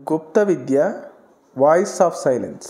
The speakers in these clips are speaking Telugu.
గుప్త విద్య voice of silence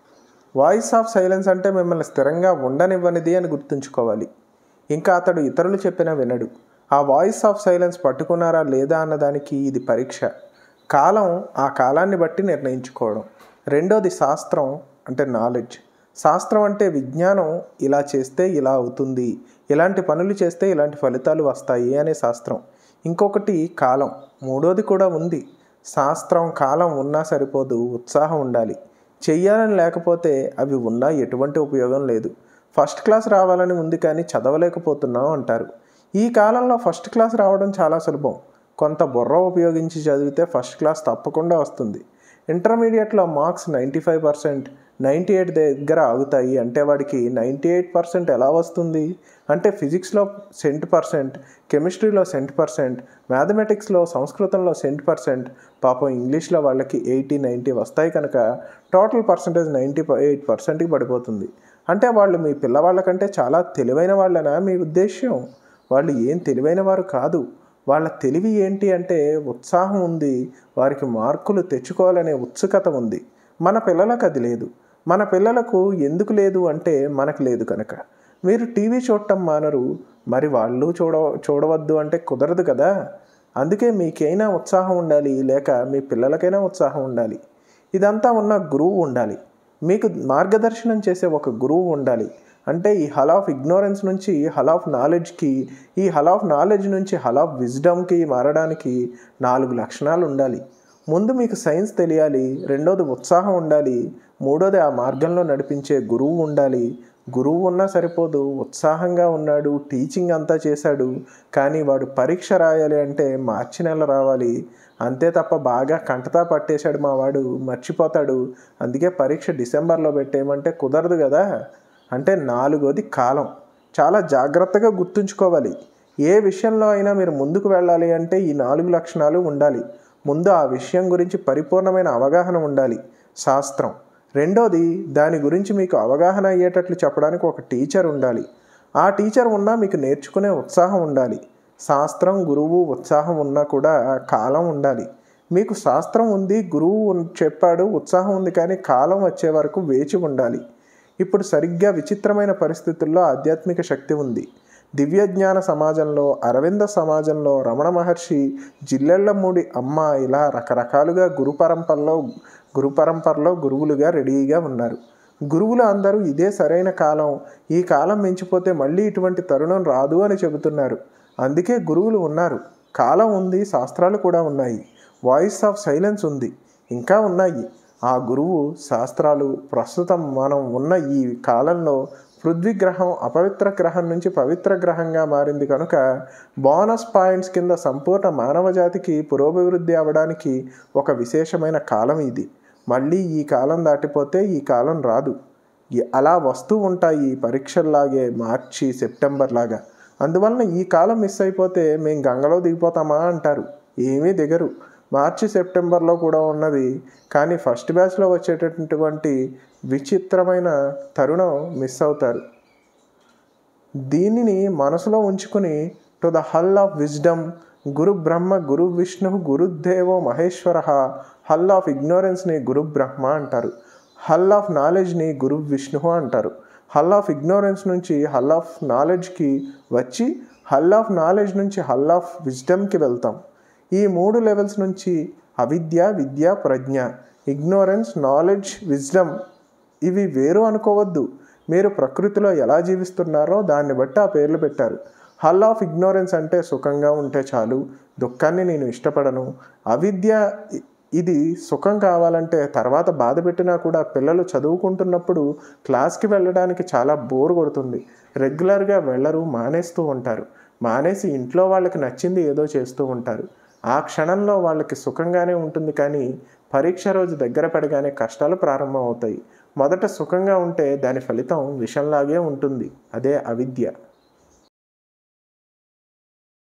voice of silence అంటే మిమ్మల్ని స్థిరంగా ఉండనివ్వనిది అని గుర్తుంచుకోవాలి ఇంకా అతడు ఇతరులు చెప్పినా వినడు ఆ వాయిస్ ఆఫ్ సైలెన్స్ పట్టుకున్నారా లేదా అన్నదానికి ఇది పరీక్ష కాలం ఆ కాలాన్ని బట్టి నిర్ణయించుకోవడం రెండోది శాస్త్రం అంటే నాలెడ్జ్ శాస్త్రం అంటే విజ్ఞానం ఇలా చేస్తే ఇలా అవుతుంది ఇలాంటి పనులు చేస్తే ఇలాంటి ఫలితాలు వస్తాయి అనే శాస్త్రం ఇంకొకటి కాలం మూడోది కూడా ఉంది శాస్త్రం కాలం ఉన్నా సరిపోదు ఉత్సాహం ఉండాలి చెయ్యాలని లేకపోతే అవి ఉన్నా ఎటువంటి ఉపయోగం లేదు ఫస్ట్ క్లాస్ రావాలని ఉంది కానీ చదవలేకపోతున్నాం అంటారు ఈ కాలంలో ఫస్ట్ క్లాస్ రావడం చాలా సులభం కొంత బుర్ర ఉపయోగించి చదివితే ఫస్ట్ క్లాస్ తప్పకుండా వస్తుంది ఇంటర్మీడియట్లో marks ninety five percent ninety eight దగ్గర ఆగుతాయి అంటే వాడికి నైంటీ ఎయిట్ పర్సెంట్ ఎలా వస్తుంది అంటే ఫిజిక్స్లో సెంట్ పర్సెంట్ కెమిస్ట్రీలో సెంట్ పర్సెంట్ మ్యాథమెటిక్స్లో సంస్కృతంలో సెంట్ పర్సెంట్ పాపం ఇంగ్లీష్లో వాళ్ళకి ఎయిటీ నైంటీ వస్తాయి కనుక టోటల్ పర్సంటేజ్ నైంటీ ఎయిట్ పర్సెంట్కి పడిపోతుంది అంటే వాళ్ళు మీ పిల్లవాళ్ళకంటే చాలా తెలివైన వాళ్ళనా మీ ఉద్దేశ్యం వాళ్ళు ఏం తెలివైన వారు కాదు వాళ్ళ తెలివి ఏంటి అంటే ఉత్సాహం ఉంది వారికి మార్కులు తెచ్చుకోవాలనే ఉత్సుకత ఉంది మన పిల్లలకు అది లేదు మన పిల్లలకు ఎందుకు లేదు అంటే మనకు లేదు కనుక మీరు టీవీ చూడటం మానరు మరి వాళ్ళు చూడ చూడవద్దు అంటే కుదరదు కదా అందుకే మీకైనా ఉత్సాహం ఉండాలి లేక మీ పిల్లలకైనా ఉత్సాహం ఉండాలి ఇదంతా ఉన్న గురువు ఉండాలి మీకు మార్గదర్శనం చేసే ఒక గురువు ఉండాలి అంటే ఈ హల్ ఆఫ్ ఇగ్నోరెన్స్ నుంచి హల్ ఆఫ్ నాలెడ్జ్కి ఈ హల్ ఆఫ్ నాలెడ్జ్ నుంచి హల్ ఆఫ్ విజ్డమ్కి మారడానికి నాలుగు లక్షణాలు ఉండాలి ముందు మీకు సైన్స్ తెలియాలి రెండోది ఉత్సాహం ఉండాలి మూడోది ఆ మార్గంలో నడిపించే గురువు ఉండాలి గురువు ఉన్నా సరిపోదు ఉత్సాహంగా ఉన్నాడు టీచింగ్ అంతా చేశాడు కానీ వాడు పరీక్ష రాయాలి అంటే మార్చి నెల రావాలి అంతే తప్ప బాగా కంటతా పట్టేశాడు మా వాడు మర్చిపోతాడు అందుకే పరీక్ష డిసెంబర్లో పెట్టేయమంటే కుదరదు కదా అంటే నాలుగోది కాలం చాలా జాగ్రత్తగా గుర్తుంచుకోవాలి ఏ విషయంలో అయినా మీరు ముందుకు వెళ్ళాలి అంటే ఈ నాలుగు లక్షణాలు ఉండాలి ముందు ఆ విషయం గురించి పరిపూర్ణమైన అవగాహన ఉండాలి శాస్త్రం రెండోది దాని గురించి మీకు అవగాహన అయ్యేటట్లు చెప్పడానికి ఒక టీచర్ ఉండాలి ఆ టీచర్ ఉన్నా మీకు నేర్చుకునే ఉత్సాహం ఉండాలి శాస్త్రం గురువు ఉత్సాహం ఉన్నా కూడా కాలం ఉండాలి మీకు శాస్త్రం ఉంది గురువు చెప్పాడు ఉత్సాహం ఉంది కానీ కాలం వచ్చే వరకు వేచి ఉండాలి ఇప్పుడు సరిగ్గా విచిత్రమైన పరిస్థితుల్లో ఆధ్యాత్మిక శక్తి ఉంది దివ్యజ్ఞాన సమాజంలో అరవింద సమాజంలో రమణ మహర్షి జిల్లెళ్లమూడి అమ్మ ఇలా రకరకాలుగా గురు పరంపరలో గురు పరంపరలో గురువులుగా రెడీగా ఉన్నారు గురువులు అందరూ ఇదే సరైన కాలం ఈ కాలం మించిపోతే మళ్ళీ ఇటువంటి తరుణం రాదు అని చెబుతున్నారు అందుకే గురువులు ఉన్నారు కాలం ఉంది శాస్త్రాలు కూడా ఉన్నాయి వాయిస్ ఆఫ్ సైలెన్స్ ఉంది ఇంకా ఉన్నాయి ఆ గురువు శాస్త్రాలు ప్రస్తుతం మనం ఉన్న ఈ కాలంలో పృథ్వీ గ్రహం అపవిత్ర గ్రహం నుంచి పవిత్ర గ్రహంగా మారింది కనుక బోనస్ పాయింట్స్ కింద సంపూర్ణ మానవ జాతికి పురోభివృద్ధి అవ్వడానికి ఒక విశేషమైన కాలం ఇది మళ్ళీ ఈ కాలం దాటిపోతే ఈ కాలం రాదు అలా వస్తూ ఉంటాయి పరీక్షల్లాగే మార్చి సెప్టెంబర్ లాగా అందువలన ఈ కాలం మిస్ అయిపోతే మేము గంగలో దిగిపోతామా అంటారు ఏమీ దిగరు మార్చి సెప్టెంబర్లో కూడా ఉన్నది కానీ ఫస్ట్ బ్యాచ్లో వచ్చేటటువంటి విచిత్రమైన తరుణం మిస్ అవుతారు దీనిని మనసులో ఉంచుకుని to the hall of wisdom గురు బ్రహ్మ గురు విష్ణు గురుదేవో మహేశ్వర హల్ ఆఫ్ ఇగ్నోరెన్స్ని గురు బ్రహ్మ అంటారు హల్ ఆఫ్ నాలెడ్జ్ని గురు విష్ణు అంటారు హల్ ఆఫ్ ఇగ్నోరెన్స్ నుంచి హల్ ఆఫ్ నాలెడ్జ్కి వచ్చి హల్ ఆఫ్ నాలెడ్జ్ నుంచి హల్ ఆఫ్ విజ్డమ్కి వెళ్తాం ఈ మూడు లెవెల్స్ నుంచి అవిద్య విద్య ప్రజ్ఞ ఇగ్నోరెన్స్ నాలెడ్జ్ విజ్డమ్ ఇవి వేరు అనుకోవద్దు మీరు ప్రకృతిలో ఎలా జీవిస్తున్నారో దాన్ని బట్టి ఆ పేర్లు పెట్టారు హల్ ఆఫ్ ఇగ్నోరెన్స్ అంటే సుఖంగా ఉంటే చాలు దుఃఖాన్ని నేను ఇష్టపడను అవిద్య ఇది సుఖం కావాలంటే తర్వాత బాధ పెట్టినా కూడా పిల్లలు చదువుకుంటున్నప్పుడు క్లాస్కి వెళ్ళడానికి చాలా బోర్ కొడుతుంది రెగ్యులర్గా వెళ్ళరు మానేస్తూ ఉంటారు మానేసి ఇంట్లో వాళ్ళకి నచ్చింది ఏదో చేస్తూ ఉంటారు ఆ క్షణంలో వాళ్ళకి సుఖంగానే ఉంటుంది కానీ పరీక్ష రోజు దగ్గర పడగానే కష్టాలు ప్రారంభం అవుతాయి మొదట సుఖంగా ఉంటే దాని ఫలితం విషంలాగే ఉంటుంది అదే అవిద్య